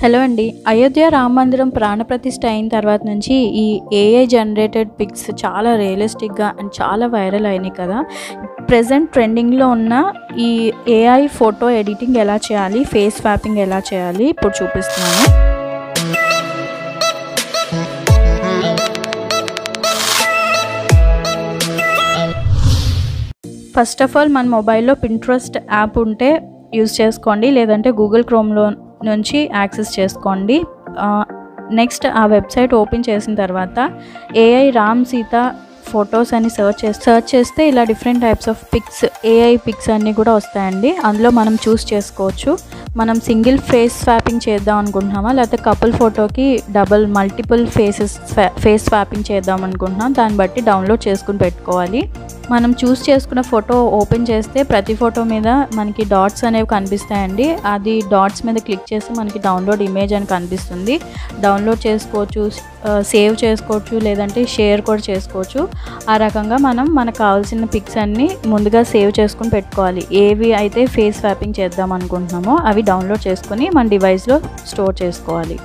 hello అండి అయోధ్య రామ మందిరం ప్రాణప్రతిష్ఠ అయిన తర్వాత నుంచి ఈ ఏఐ జనరేటెడ్ పిక్స్ చాలా రియలిస్టిక్గా అండ్ చాలా వైరల్ అయినాయి కదా ప్రజెంట్ ట్రెండింగ్లో ఉన్న ఈ ఏఐ ఫోటో ఎడిటింగ్ ఎలా చేయాలి ఫేస్ స్వాపింగ్ ఎలా చేయాలి ఇప్పుడు చూపిస్తున్నాను ఫస్ట్ ఆఫ్ ఆల్ మన మొబైల్లో పింట్రెస్ట్ యాప్ ఉంటే యూజ్ చేసుకోండి లేదంటే గూగుల్ క్రోమ్లో నుంచి యాక్సెస్ చేసుకోండి నెక్స్ట్ ఆ వెబ్సైట్ ఓపెన్ చేసిన తర్వాత ఏఐ రామ్ సీత ఫొటోస్ అని సర్చ్ చేస్తే సర్చ్ చేస్తే ఇలా different types of pics AI pics అన్నీ కూడా వస్తాయండి అందులో మనం చూస్ చేసుకోవచ్చు మనం సింగిల్ ఫేస్ స్వాపింగ్ చేద్దాం అనుకుంటున్నామా లేకపోతే కపుల్ ఫోటోకి double multiple faces face swapping చేద్దాం అనుకుంటున్నాం దాన్ని బట్టి డౌన్లోడ్ చేసుకుని పెట్టుకోవాలి మనం చూస్ చేసుకున్న ఫోటో ఓపెన్ చేస్తే ప్రతి ఫోటో మీద మనకి డాట్స్ అనేవి కనిపిస్తాయండి అది డాట్స్ మీద క్లిక్ చేసి మనకి డౌన్లోడ్ ఇమేజ్ అని కనిపిస్తుంది డౌన్లోడ్ చేసుకోవచ్చు సేవ్ చేసుకోవచ్చు లేదంటే షేర్ కూడా చేసుకోవచ్చు ఆ రకంగా మనం మనకు కావాల్సిన పిక్స్ అన్నీ ముందుగా సేవ్ చేసుకుని పెట్టుకోవాలి ఏవి అయితే ఫేస్ స్వాపింగ్ చేద్దాం అనుకుంటున్నామో అవి డౌన్లోడ్ చేసుకొని మన డివైస్లో స్టోర్ చేసుకోవాలి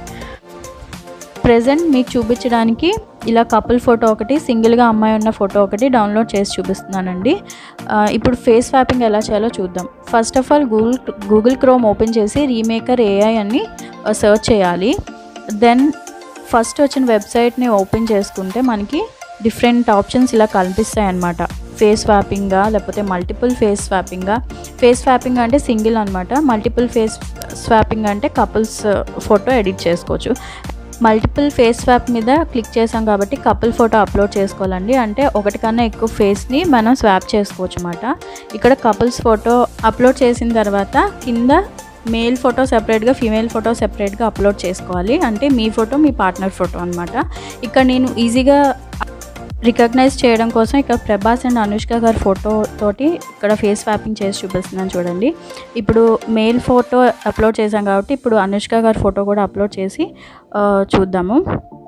ప్రజెంట్ మీకు చూపించడానికి ఇలా కపుల్ ఫోటో ఒకటి సింగిల్గా అమ్మాయి ఉన్న ఫోటో ఒకటి డౌన్లోడ్ చేసి చూపిస్తున్నానండి ఇప్పుడు ఫేస్ స్వాపింగ్ ఎలా చేయాలో చూద్దాం first of all Google Google Chrome open చేసి రీమేకర్ ఏఐ అని సర్చ్ చేయాలి దెన్ ఫస్ట్ వచ్చిన వెబ్సైట్ని ఓపెన్ చేసుకుంటే మనకి డిఫరెంట్ ఆప్షన్స్ ఇలా కనిపిస్తాయి అన్నమాట ఫేస్ స్వాపింగా లేకపోతే మల్టిపుల్ ఫేస్ స్వాపింగా ఫేస్ స్వాపింగ్ అంటే సింగిల్ అనమాట మల్టిపుల్ ఫేస్ స్వాపింగ్ అంటే కపుల్స్ ఫోటో ఎడిట్ చేసుకోవచ్చు మల్టిపుల్ ఫేస్ స్వాప్ మీద క్లిక్ చేసాం కాబట్టి కపుల్ ఫోటో అప్లోడ్ చేసుకోవాలండి అంటే ఒకటి కన్నా ఎక్కువ ఫేస్ని మనం స్వాప్ చేసుకోవచ్చు అనమాట ఇక్కడ కపుల్స్ ఫోటో అప్లోడ్ చేసిన తర్వాత కింద మేల్ ఫోటో సెపరేట్గా ఫీమేల్ ఫోటో సెపరేట్గా అప్లోడ్ చేసుకోవాలి అంటే మీ ఫోటో మీ పార్ట్నర్ ఫోటో అనమాట ఇక్కడ నేను ఈజీగా రికగ్నైజ్ చేయడం కోసం ఇక్కడ ప్రభాస్ అండ్ అనుష్క గారి ఫోటో తోటి ఇక్కడ ఫేస్ స్వాపింగ్ చేసి చూపిస్తున్నాను చూడండి ఇప్పుడు మేల్ ఫోటో అప్లోడ్ చేశాం కాబట్టి ఇప్పుడు అనుష్క గారి ఫోటో కూడా అప్లోడ్ చేసి చూద్దాము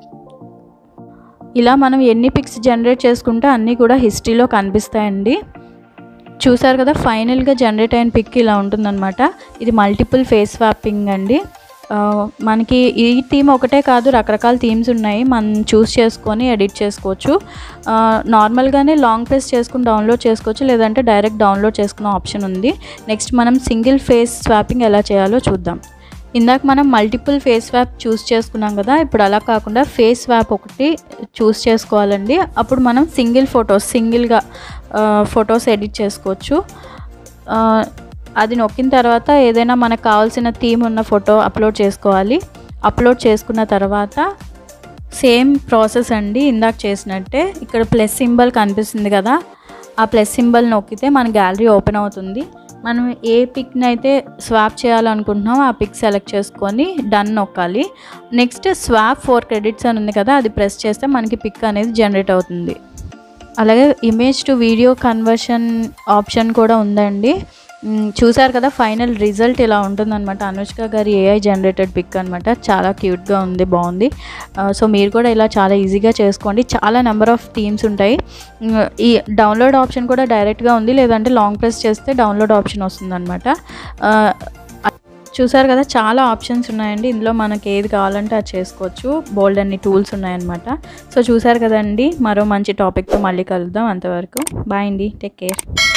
ఇలా మనం ఎన్ని పిక్స్ జనరేట్ చేసుకుంటే అన్నీ కూడా హిస్టరీలో కనిపిస్తాయండి చూసారు కదా ఫైనల్గా జనరేట్ అయిన పిక్ ఇలా ఉంటుందన్నమాట ఇది మల్టిపుల్ ఫేస్ స్వాపింగ్ అండి మనకి ఈ థీమ్ ఒకటే కాదు రకరకాల థీమ్స్ ఉన్నాయి మనం చూస్ చేసుకొని ఎడిట్ చేసుకోవచ్చు నార్మల్గానే లాంగ్ ప్రెస్ చేసుకుని డౌన్లోడ్ చేసుకోవచ్చు లేదంటే డైరెక్ట్ డౌన్లోడ్ చేసుకునే ఆప్షన్ ఉంది నెక్స్ట్ మనం సింగిల్ ఫేస్ స్వాపింగ్ ఎలా చేయాలో చూద్దాం ఇందాక మనం మల్టిపుల్ ఫేస్ స్వాప్ చూస్ చేసుకున్నాం కదా ఇప్పుడు అలా కాకుండా ఫేస్ స్వాప్ ఒకటి చూస్ చేసుకోవాలండి అప్పుడు మనం సింగిల్ ఫొటోస్ సింగిల్గా ఫొటోస్ ఎడిట్ చేసుకోవచ్చు అది నొక్కిన తర్వాత ఏదైనా మనకు కావాల్సిన థీమ్ ఉన్న ఫోటో అప్లోడ్ చేసుకోవాలి అప్లోడ్ చేసుకున్న తర్వాత సేమ్ ప్రాసెస్ అండి ఇందాక చేసినట్టే ఇక్కడ ప్లస్ సింబల్ కనిపిస్తుంది కదా ఆ ప్లస్ సింబల్ నొక్కితే మన గ్యాలరీ ఓపెన్ అవుతుంది మనం ఏ పిక్ని అయితే స్వాప్ చేయాలనుకుంటున్నామో ఆ పిక్ సెలెక్ట్ చేసుకొని డన్ నొక్కాలి నెక్స్ట్ స్వాప్ ఫోర్ క్రెడిట్స్ అని ఉంది కదా అది ప్రెస్ చేస్తే మనకి పిక్ అనేది జనరేట్ అవుతుంది అలాగే image to video conversion option కూడా ఉందండి చూసారు కదా ఫైనల్ రిజల్ట్ ఇలా ఉంటుందన్నమాట అనుష్క గారి ఏఐ జనరేటెడ్ పిక్ అనమాట చాలా క్యూట్గా ఉంది బాగుంది సో మీరు కూడా ఇలా చాలా ఈజీగా చేసుకోండి చాలా నెంబర్ ఆఫ్ థీమ్స్ ఉంటాయి ఈ డౌన్లోడ్ ఆప్షన్ కూడా డైరెక్ట్గా ఉంది లేదంటే లాంగ్ ప్రెస్ చేస్తే డౌన్లోడ్ ఆప్షన్ వస్తుందన్నమాట చూసారు కదా చాలా ఆప్షన్స్ ఉన్నాయండి ఇందులో మనకి ఏది కావాలంటే అది చేసుకోవచ్చు బోల్డ్ అన్ని టూల్స్ ఉన్నాయన్నమాట సో చూసారు కదండి మరో మంచి టాపిక్తో మళ్ళీ కలుద్దాం అంతవరకు బాయ్ అండి టేక్ కేర్